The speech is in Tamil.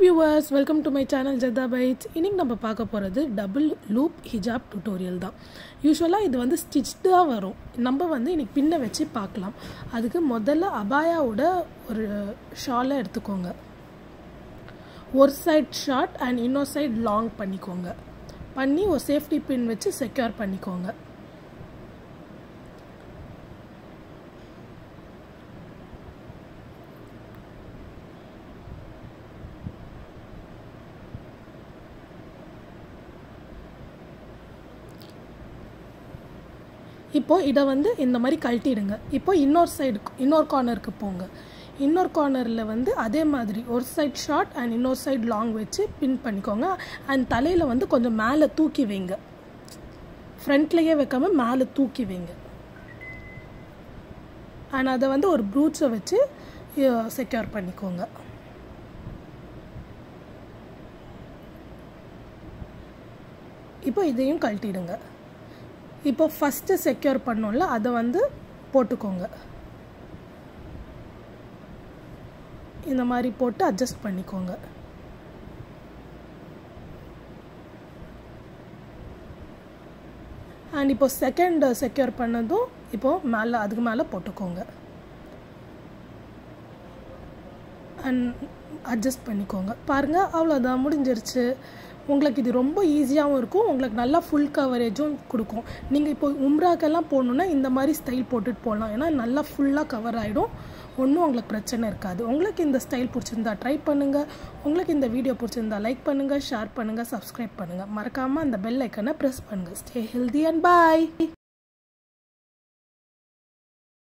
viewers welcome to my channel Jetha bytes இன்னைக்கு நம்ம பார்க்க போகிறது டபுள் லூப் ஹிஜாப் டுட்டோரியல் தான் யூஸ்வலாக இது வந்து ஸ்டிச்டாக வரும் நம்ம வந்து இன்னைக்கு பின்ன வச்சு பார்க்கலாம் அதுக்கு முதல்ல அபாயாவோட ஒரு ஷாலை எடுத்துக்கோங்க ஒரு சைட் ஷார்ட் அண்ட் இன்னொரு சைட் லாங் பண்ணிக்கோங்க பண்ணி ஒரு சேஃப்டி பின் வச்சு செக்யூர் பண்ணிக்கோங்க இப்போது இதை வந்து இந்த மாதிரி கழட்டிடுங்க இப்போ இன்னொரு சைடு இன்னொரு கார்னருக்கு போங்க இன்னொரு கார்னரில் வந்து அதே மாதிரி ஒரு சைட் ஷார்ட் அண்ட் இன்னொரு சைட் லாங் வச்சு பின் பண்ணிக்கோங்க அண்ட் தலையில் வந்து கொஞ்சம் மேலே தூக்கி வைங்க ஃப்ரண்ட்லேயே வைக்காம மேலே தூக்கி வைங்க அண்ட் அதை வந்து ஒரு ப்ரூட்ஸை வச்சு செக்யூர் பண்ணிக்கோங்க இப்போ இதையும் கழட்டிடுங்க இப்போ ஃபஸ்ட்டு செக்யூர் பண்ணோம்ல அதை வந்து போட்டுக்கோங்க இந்த மாதிரி போட்டு அட்ஜஸ்ட் பண்ணிக்கோங்க அண்ட் இப்போ செகண்ட் செக்யூர் பண்ணதும் இப்போது மேலே அதுக்கு மேலே போட்டுக்கோங்க அண்ட் அட்ஜஸ்ட் பண்ணிக்கோங்க பாருங்கள் அவ்வளோதான் முடிஞ்சிருச்சு உங்களுக்கு இது ரொம்ப ஈஸியாகவும் இருக்கும் உங்களுக்கு நல்லா ஃபுல் கவரேஜும் கொடுக்கும் நீங்கள் இப்போ உம்ராக்கெல்லாம் போகணுன்னா இந்த மாதிரி ஸ்டைல் போட்டுட்டு போகலாம் ஏன்னா நல்லா ஃபுல்லாக கவர் ஆகிடும் ஒன்றும் உங்களுக்கு பிரச்சனை இருக்காது உங்களுக்கு இந்த ஸ்டைல் பிடிச்சிருந்தா ட்ரை பண்ணுங்கள் உங்களுக்கு இந்த வீடியோ பிடிச்சிருந்தா லைக் பண்ணுங்கள் ஷேர் பண்ணுங்கள் சப்ஸ்கிரைப் பண்ணுங்கள் மறக்காமல் அந்த பெல் ஐக்கனை ப்ரெஸ் பண்ணுங்கள் ஸ்டே ஹெல்தி அண்ட் பாய்